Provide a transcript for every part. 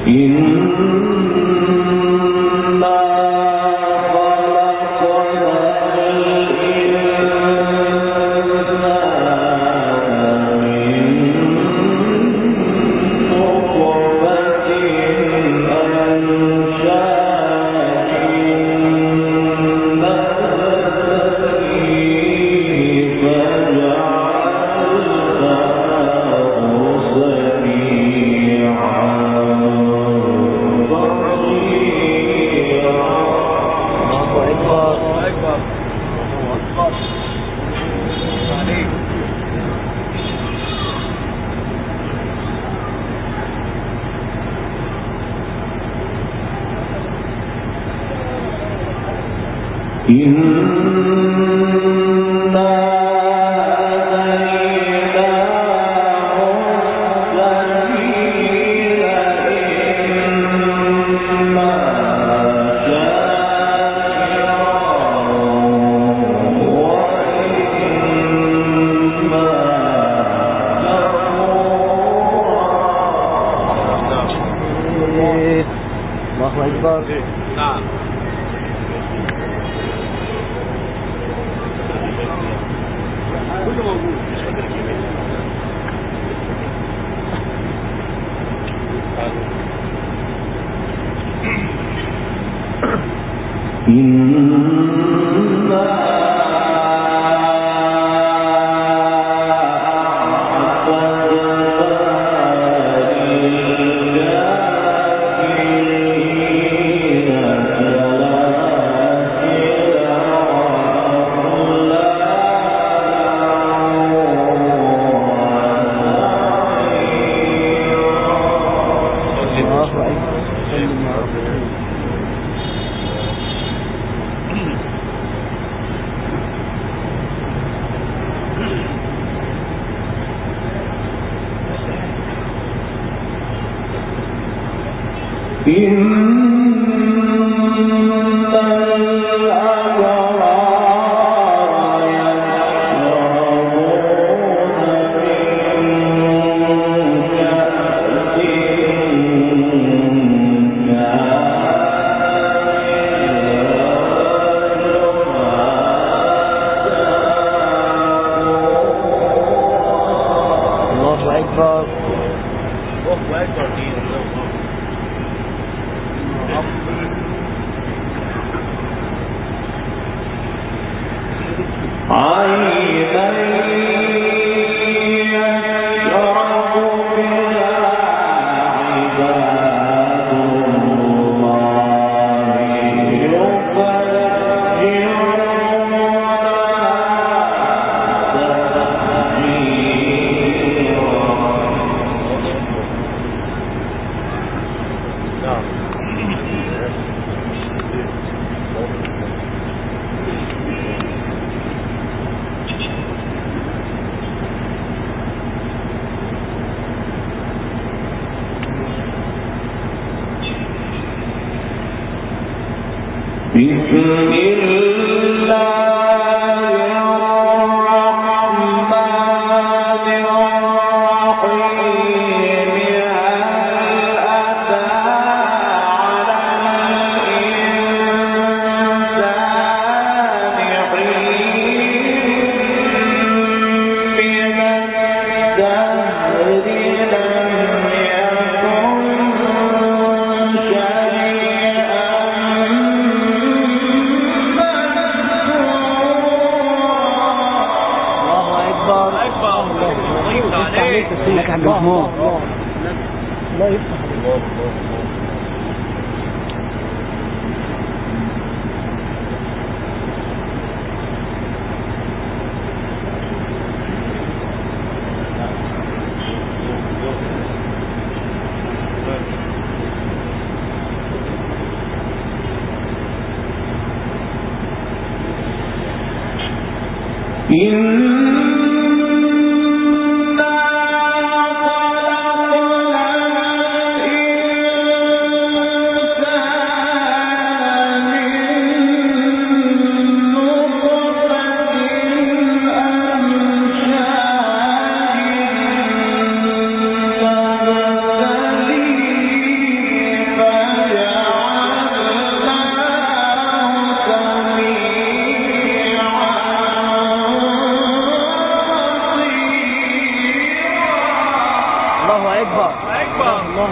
الله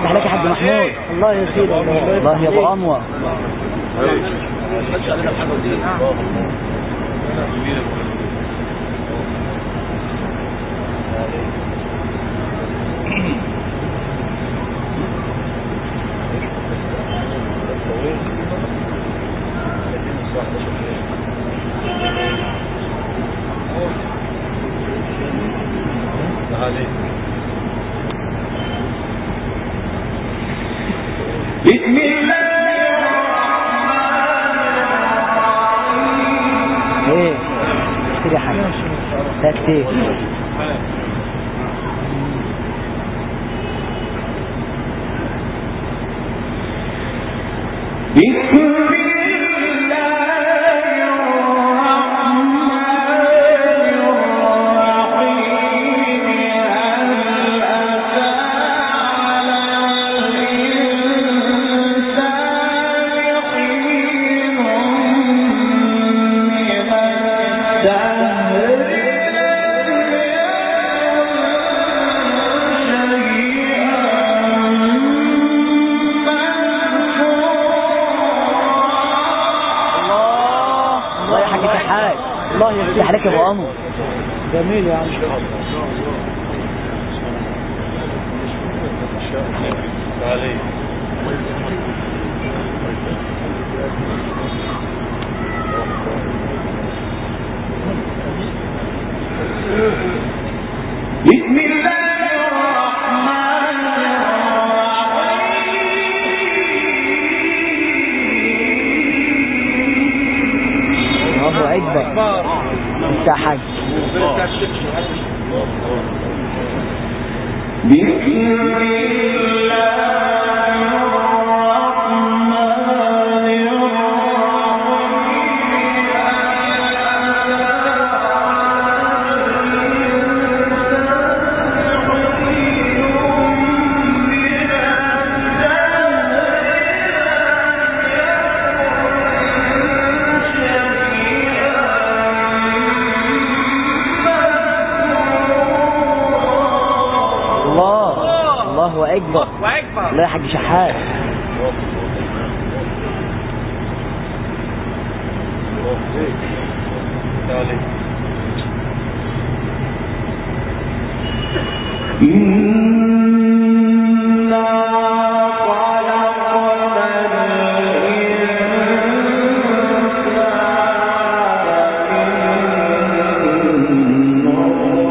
يفتح لك يا حاج محمود الله يا سيدي الله يا ابو انور بسم الله ايه كده يا حاج تكتيك بسم الله الرحمن الرحيم هل أتى على الإنسان حين من الدهر الله يا حاج شحات الله يفتح لك يا ابو انور جميل يا عم بسم الله الرحمن الرحيم ابو عجبة انت يا حاج بسم الله الرحمن الله الله اكبر الله يا حاج شحات إنا خلقنا الإنسان من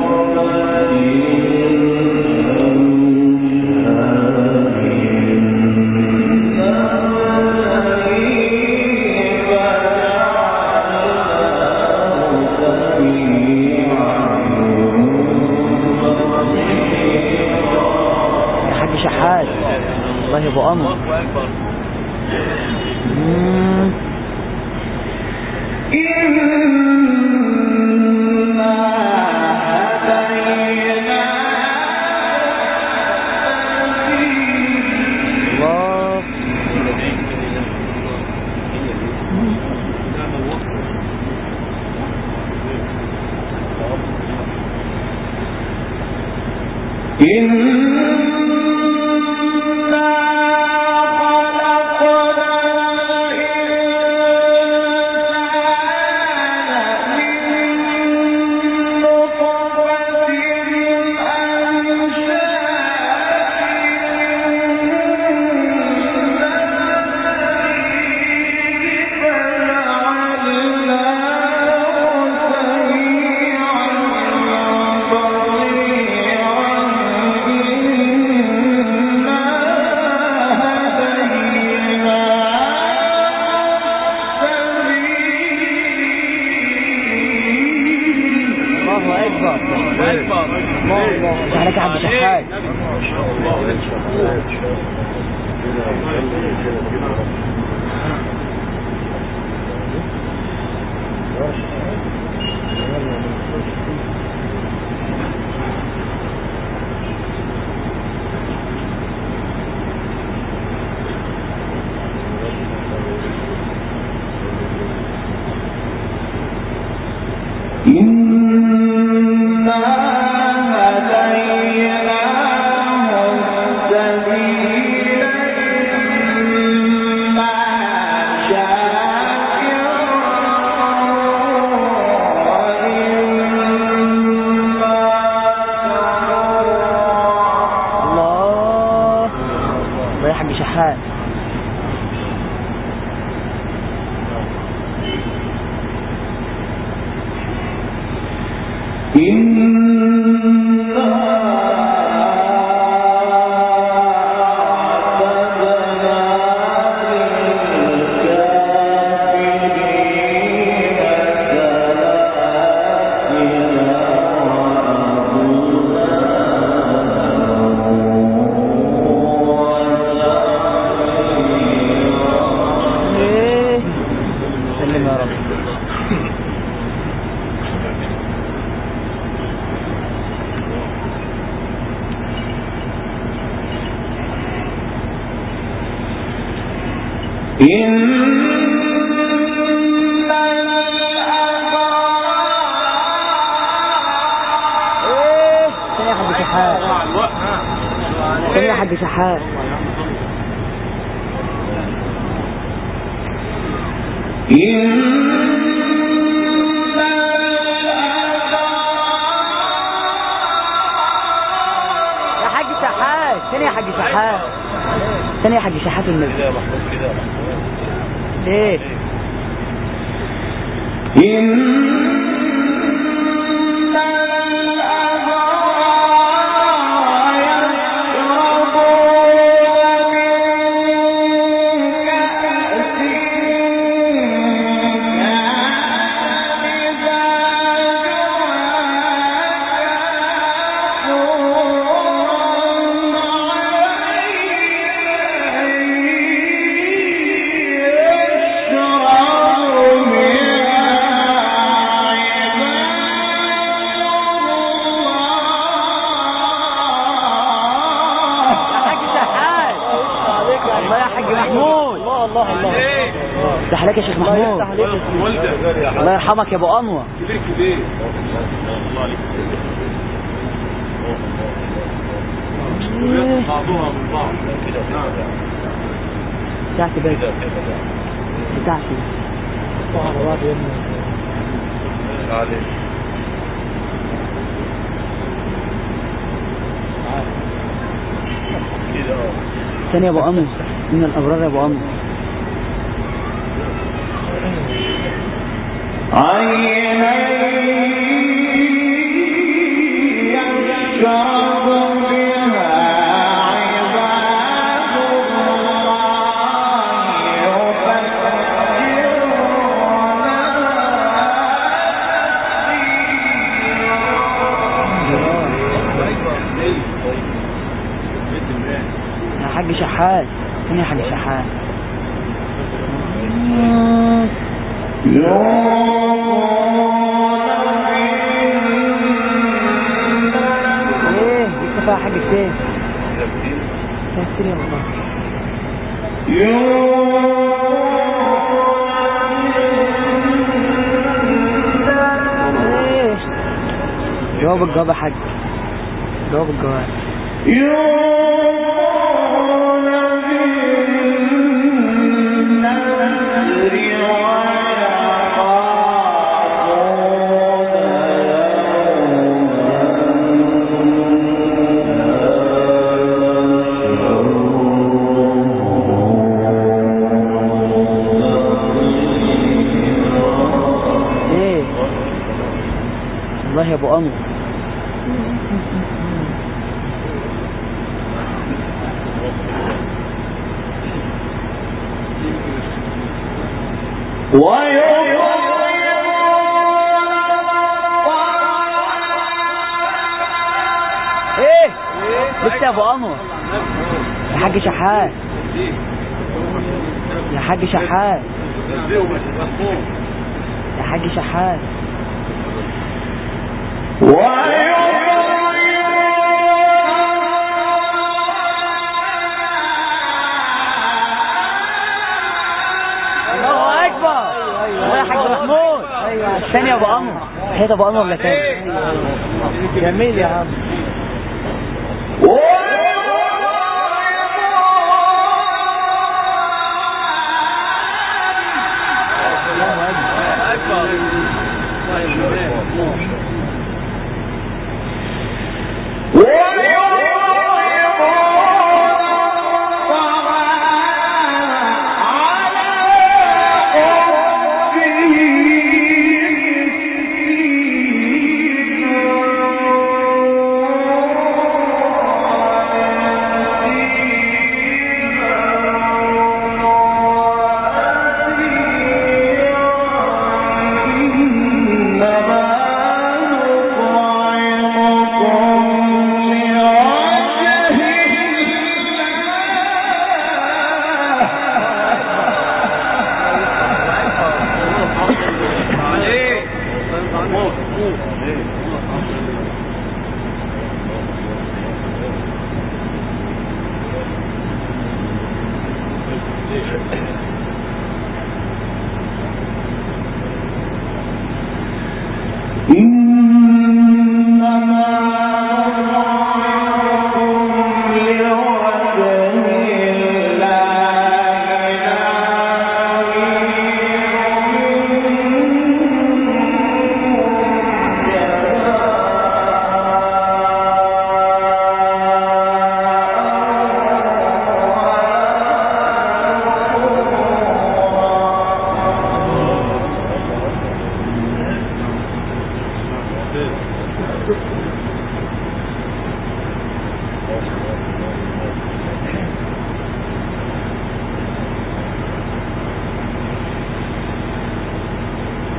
يا حاج شحات الله يا ابو انور مم. إنا هدينا الله إنا خلقنا الإنسان من نطفة الله اكبر الله الله يفتح لك يا حاج شحات إنا هديناه السبيل حاج شحات ايه سلم يا رب ايه ثانية يا حاج شحات ثانية يا حاج شحات يا حاج شحات ثانية يا حاج شحات ثانية يا حاج شحات النبي ايه يا حاج شحات الله يا حاج محمود الله الله الله ده حلاك يا شيخ الله محمود يفتح عليك يا سيدي. الله يرحمك يا ابو انور كبير كبير بعضها من بعض بتاعتي بس بتاعتي الله على بعض يا ابني. ثانية يا ابو انور من الابرار يا ابو انور يا حاج شحات ثانية يا حاج شحات ايه لسه فيها حاجة كتير فيها كتير يا الله ايه جواب الجواب يا حاج جواب الجواب ايه والله يا ابو انور ايه لسه يا ابو انور يا حاج شحات يا حاج شحات يا حاج شحات الله اكبر الله يا حاج محمود ثاني يا ابو انور حيت ابو انور ولا تاني جميل يا عم ويطيبون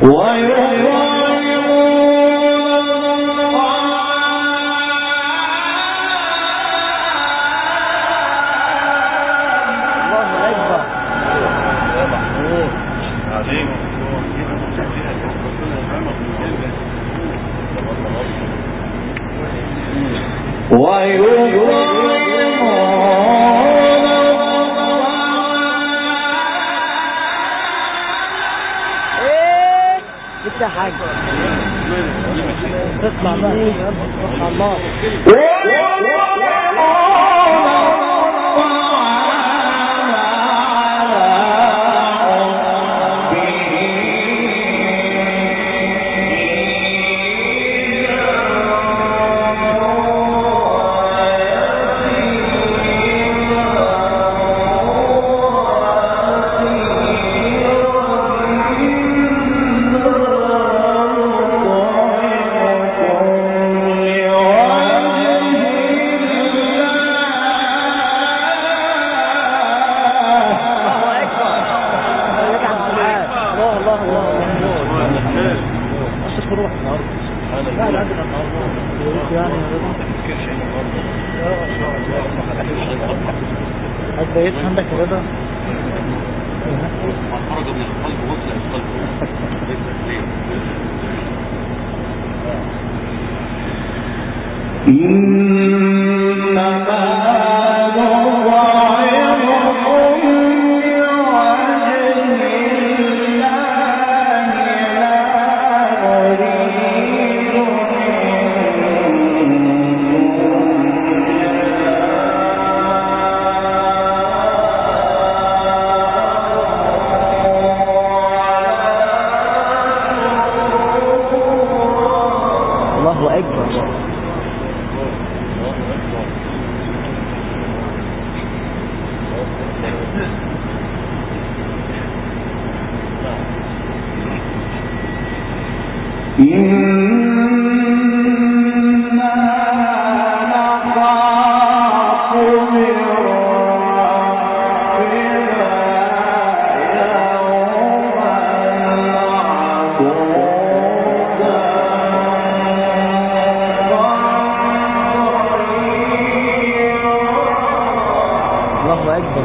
الله اكبر ايه عليك ايه لسه حاجه تطلع بقى سبحان الله الله اكبر لك عن سبحان الله الله الله الله اشرف روح النهارده لا لا عندنا النهارده يعني هل بقيت عندك رضا خرج من القلب وصل القلب الله اكبر الله اكبر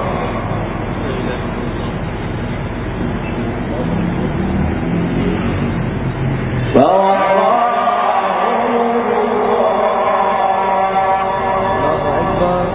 الله اكبر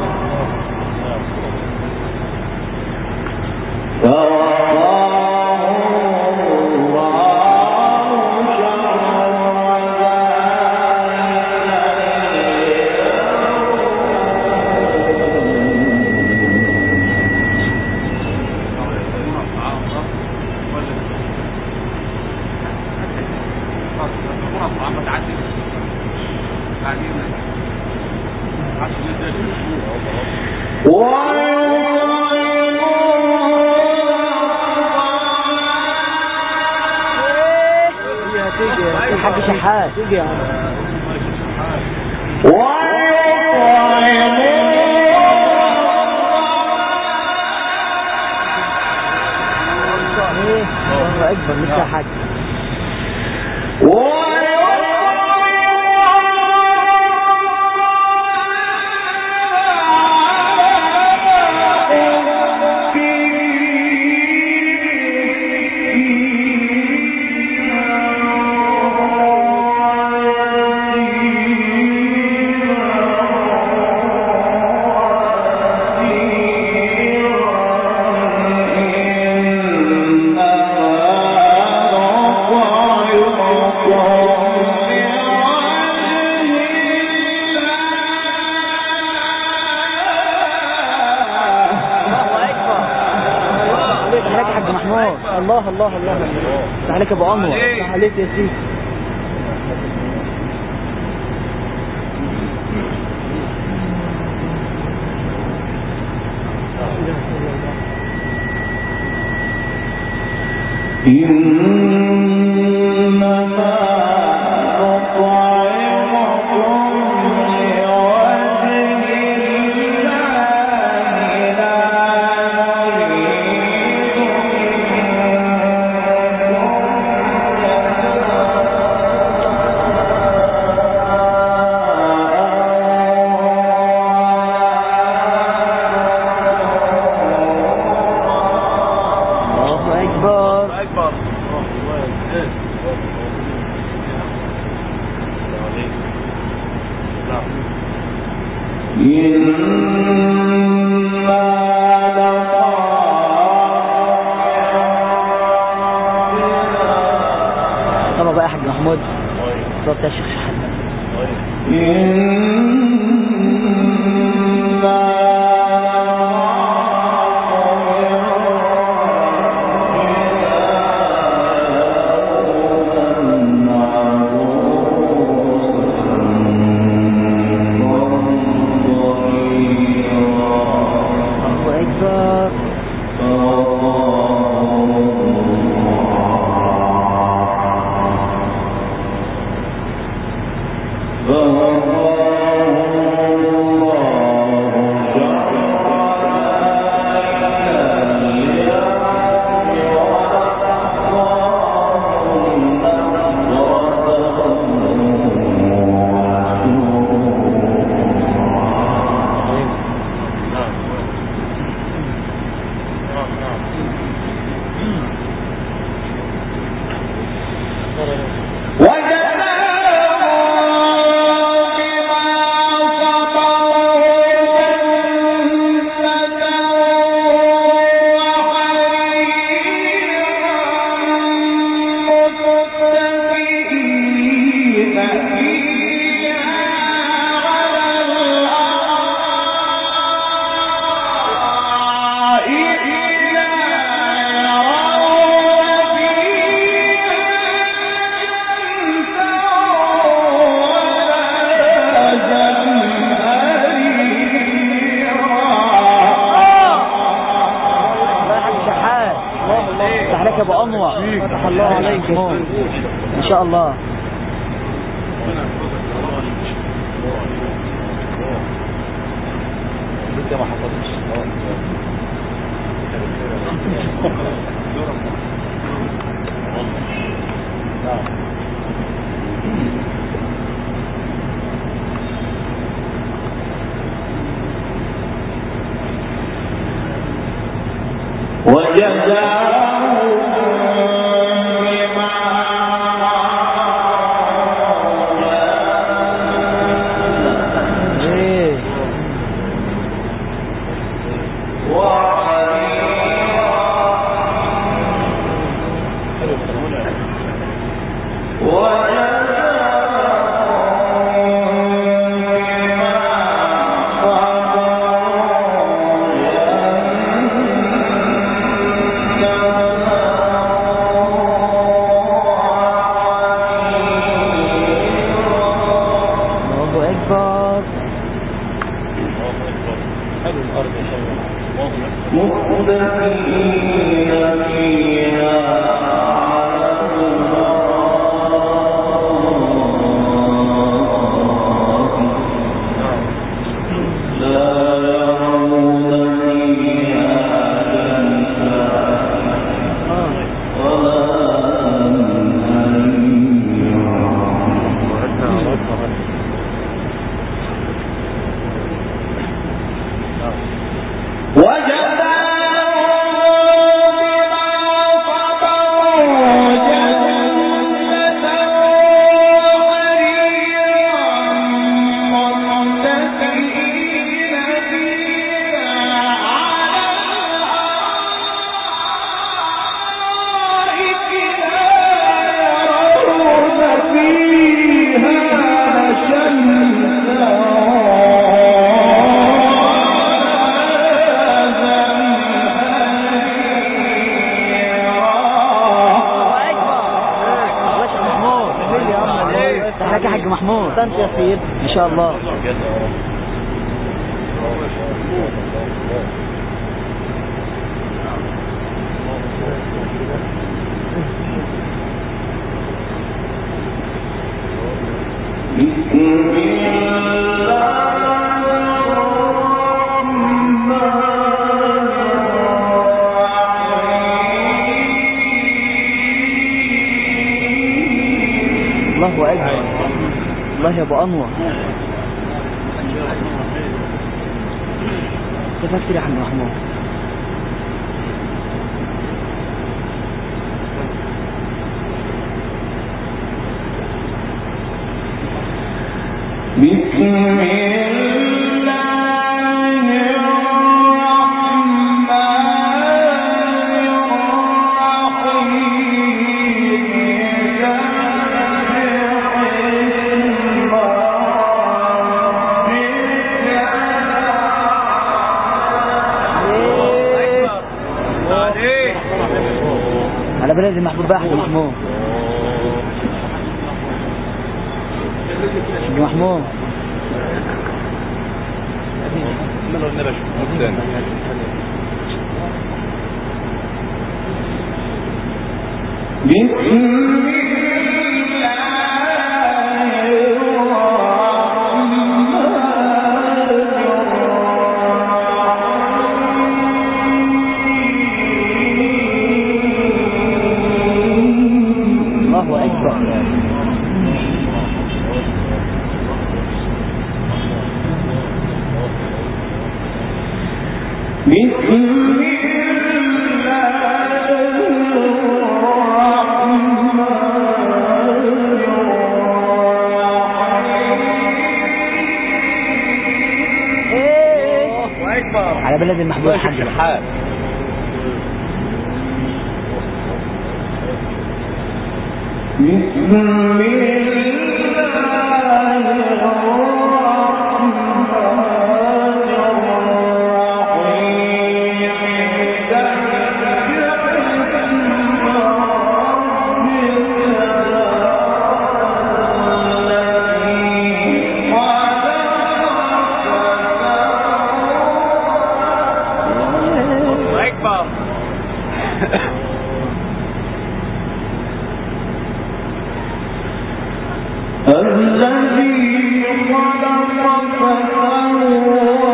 تيجي هتيجي الحاج شحات تيجي يا عم ايه الله اكبر لسه حاج الله اكبر عليك عليك يا حاج محمود الله الله الله الله عليك يا ابو انور عليك يا سيدي طبعا بقى يا حاج محمود صوت يا شيخ شحات الله أكبر الله يا حاج شحات فتح لك يا ابو انور فتح الله عليك ما شاء الله لسه ما حصلش ايه الله اكبر حلو الارض يا شباب الله اكبر الله يا شيخ محمود فتح لك يا حاج محمود انت يا سيد ما شاء الله الله اكبر الله يا ابو انور تفكر يا حاج محمود بسم الله بلد المحبوب بقى حاج محمود حاج محمود الله أكبر على بلد المحبوب الحاج الذي خلق فسوى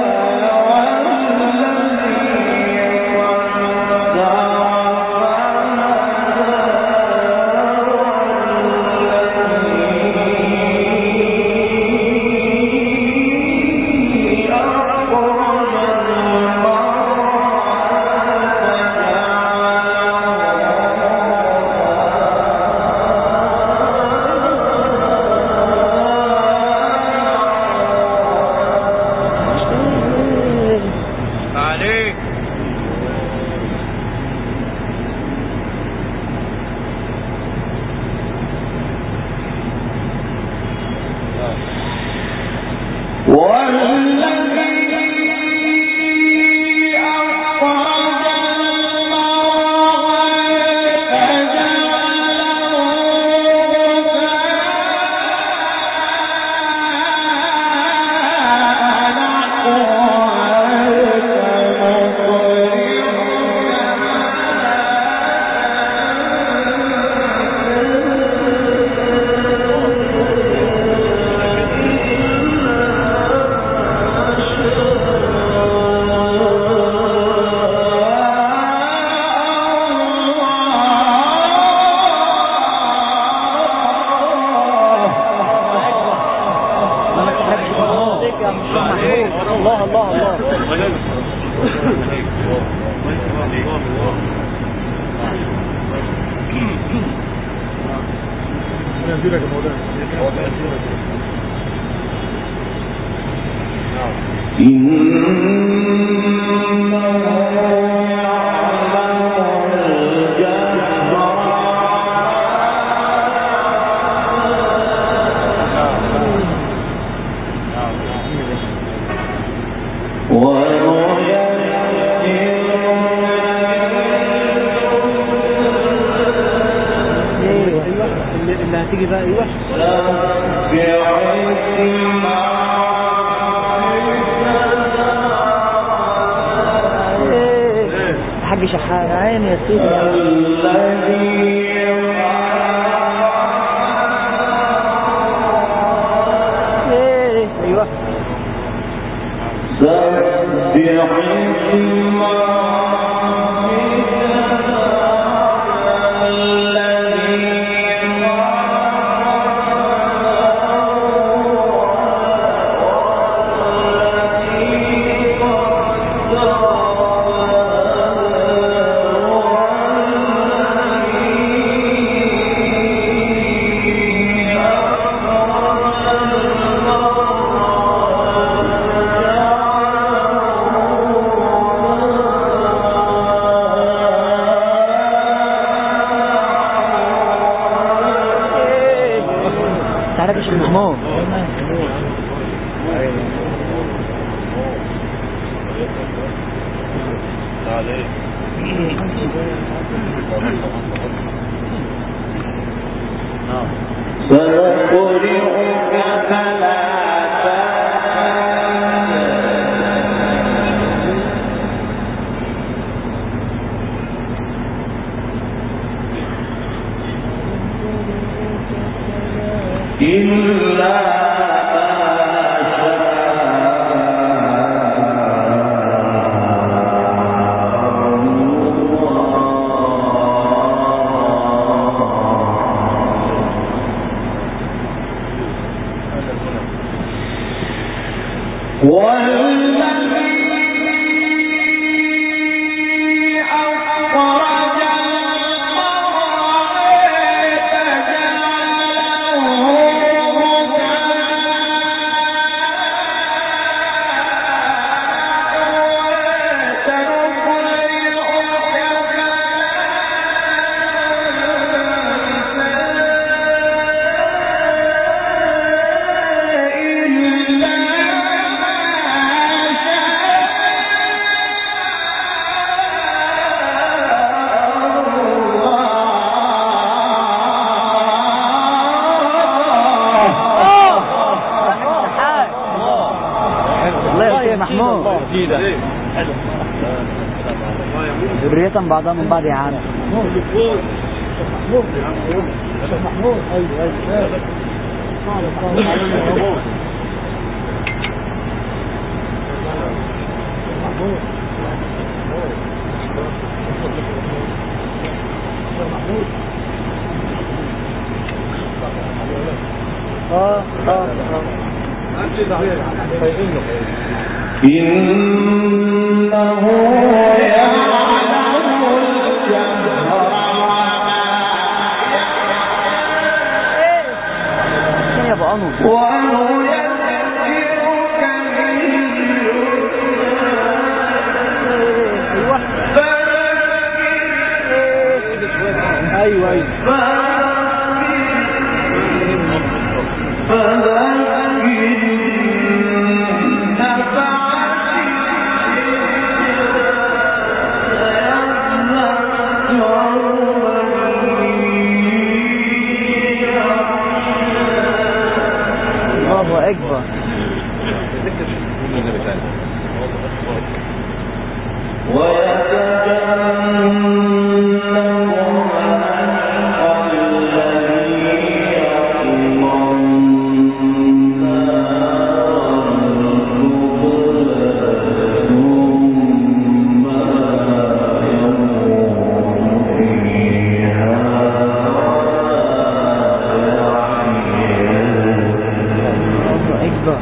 عليك والذي أخرج الله الله الله ايوه اللي اللي هتيجي بقى ايوه حاج شحات عيني يا سيدي إيه، ايوه تعرف ايش محمود سنقرئك فلا تنسى إلا والذي أخرج المرعى فجعله الله يرضيك محمود جديدة حلو ذرية بعضها من بعض يا عم محمود محمود ايوه ايوه محمود اه اه إنه يعلم الجهر فين يا ابو انور ونيسرك ايوه ايوه ايوه الله اكبر الله اكبر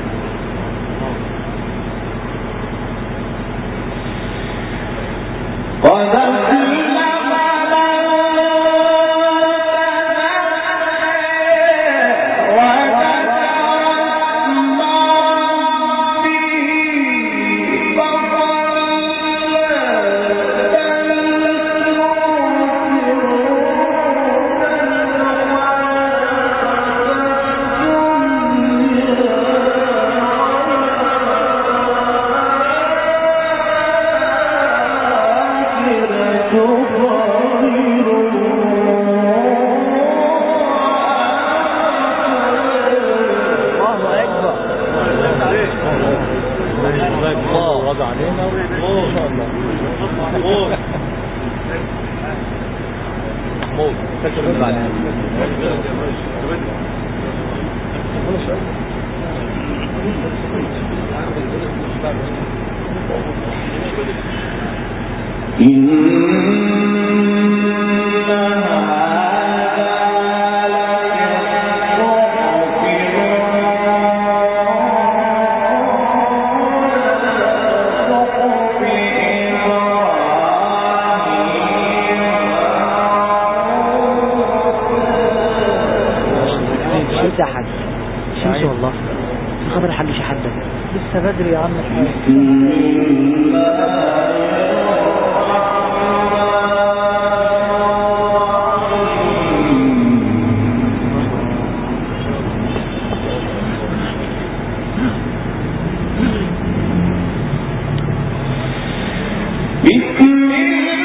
قد أسلم من وذكر اسم ربه الله اكبر الله وضع علينا ما شاء الله محمود محمود تكتب علينا شمس يا حاج شمس والله في خبر الحاج شحات ده لسه بدري يا عم الحاج بسم الله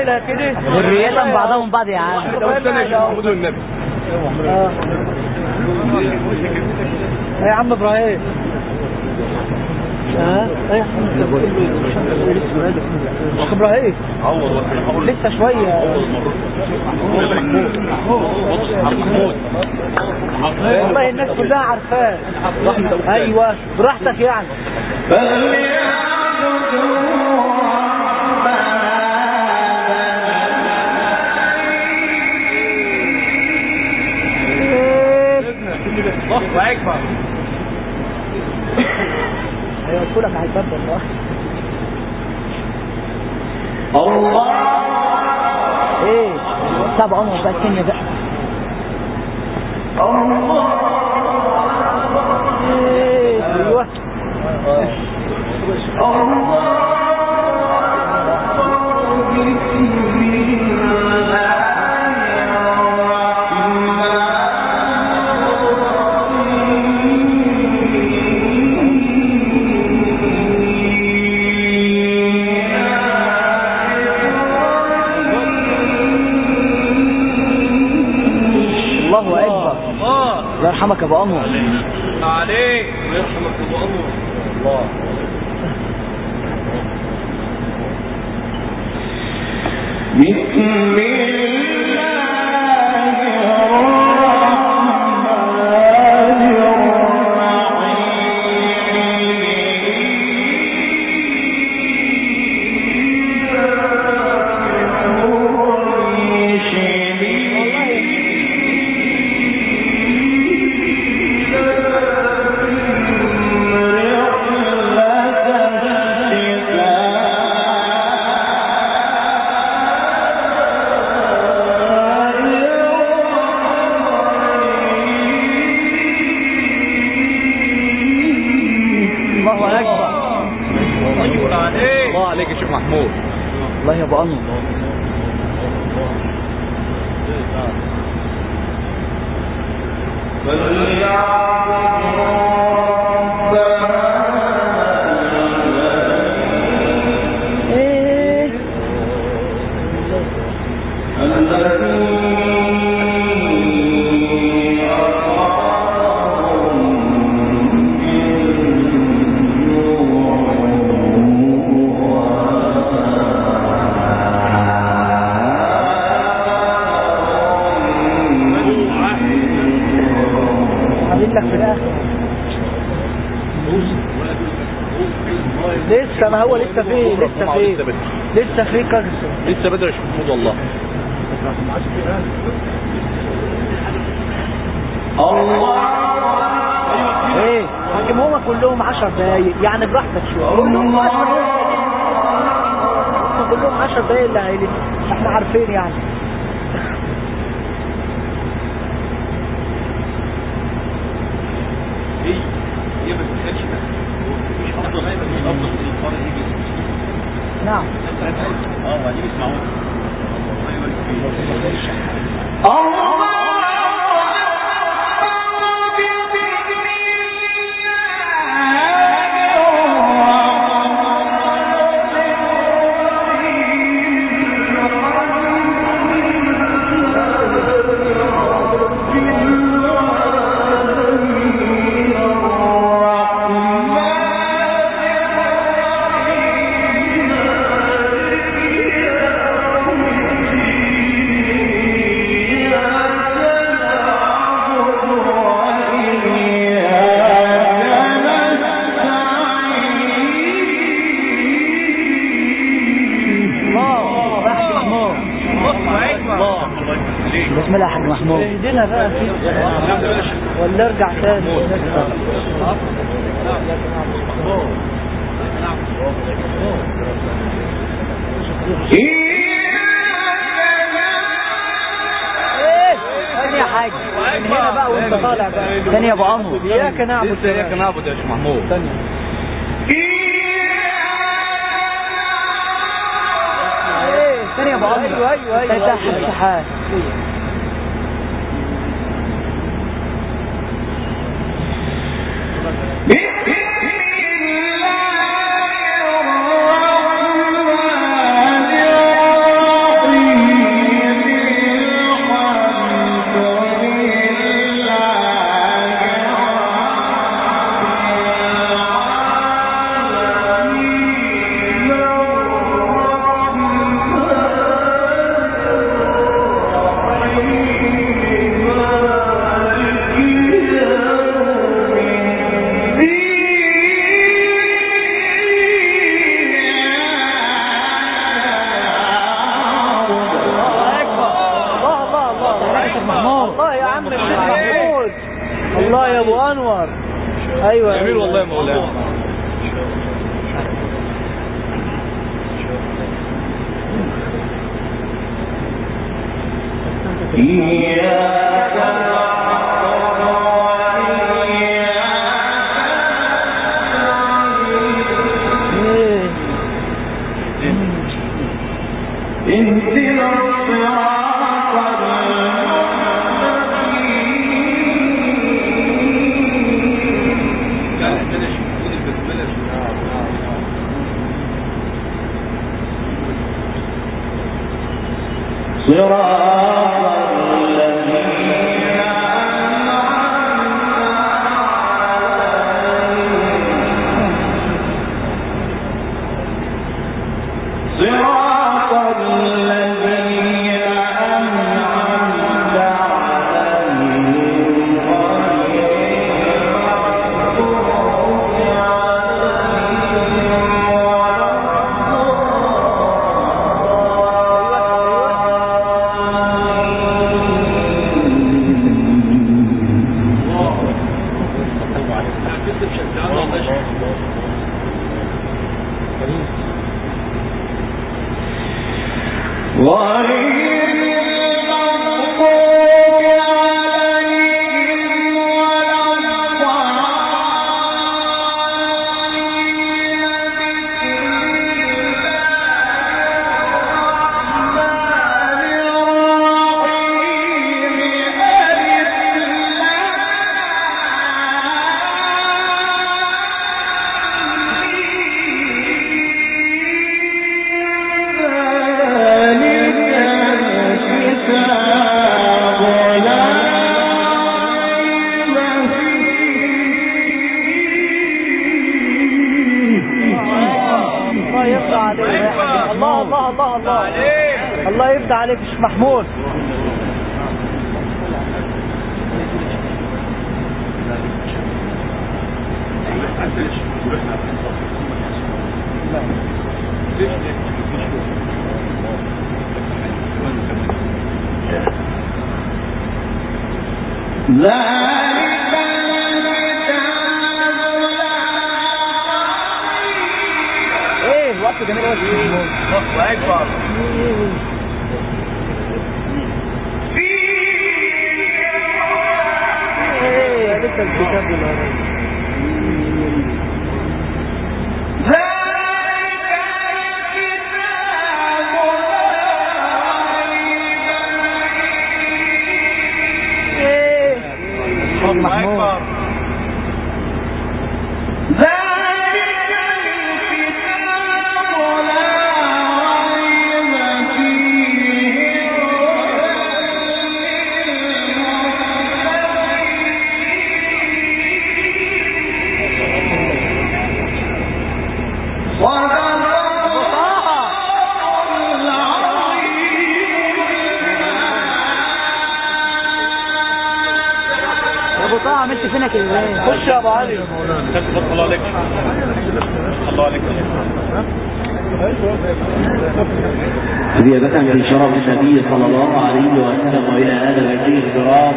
تعملها كده ذرية بعضهم بعض يا عم والنبي اه يا عم ابراهيم ها ايه اخ ابراهيم لسه شويه والله الناس كلها عارفاه ايوه براحتك يعني الله اكبر هيوصلك على الباب والله ايه طب عمر بقى الكلمة بقى ايه ايوه الله اكبر الله الله يرحمك يا ابو عمر عليك ويرحمك ابو انور الله بسم الله الرحمن الله اكبر ايوه عليك الله عليك يا شيخ محمود الله يا ابو عمر ايه عامل لك في الاخر لسه ما هو لسه فيه لسه فيه لسه بدري. لسه فيه كذب لسه بدري يا شيخ محمود والله ايه لكن هما كلهم 10 دقايق يعني براحتك شويه كلهم 10 دقايق كلهم 10 دقايق اللي هيلف احنا عارفين يعني هي هي ما تتخيلش ده مش افضل مش افضل من الفرق يجي نعم اه وبعدين يسمعوه الله يبارك فيك الله بحث محمود الله اكبر الله الله يبارك فيك بسم الله يا حاج محمود اهدنا بقى فيه ولا ارجع تاني ايه ثاني يا حاج من هنا بقى وانت طالع بقى ثاني يا ابو عمر اياك نعبد لسه اياك نعبد يا شيخ محمود ايه ثاني يا ابو عمرو ايوه ايوه ايوه انت حاج شحات بسم الله الرحمن ايوه جميل والله يا مولانا إياك ايه اهدنا الصراط المستقيم لا بلاش قول بلاش صراط الذين صراط الذين أنعمت عليهم غير المغضوب كنت مشجعنا والله غير المغضوب عليهم ولا الله يرضى عليك الله الله الله الله الله يرضى عليك يا شيخ محمود ذلك ايه وقت جميل قوي يا شيخ محمود ايه لسه الكتاب دلوقتي ايه شيخ محمود يا ابو طه عملت فينك ازاي خش يا ابو علي الله عليك الله عليك زيادة في شرف النبي صلى الله عليه وسلم وإلى هذا البيت الكرام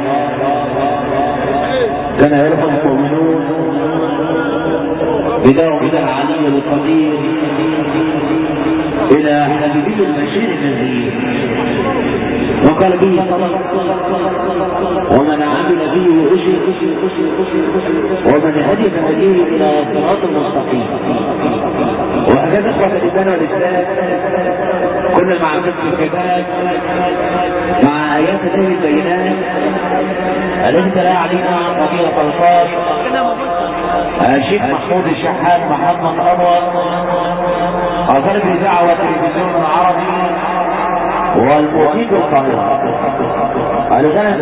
كان يرفع المؤمنون بدعوا إلى العلي القدير إلى حبيبي البشير النذير وقال به صلى ومن عمل به أجر ومن هدي فهديه إلى صراط المستقيم وهكذا اخوة الإيمان والإسلام كنا مع فتح الكتاب مع آيات الله البينات التي تلا علينا فضيلة الخاص الشيخ محمود الشحات محمد أنور أصل الإذاعة والتلفزيون العربي والمقيم القاهرة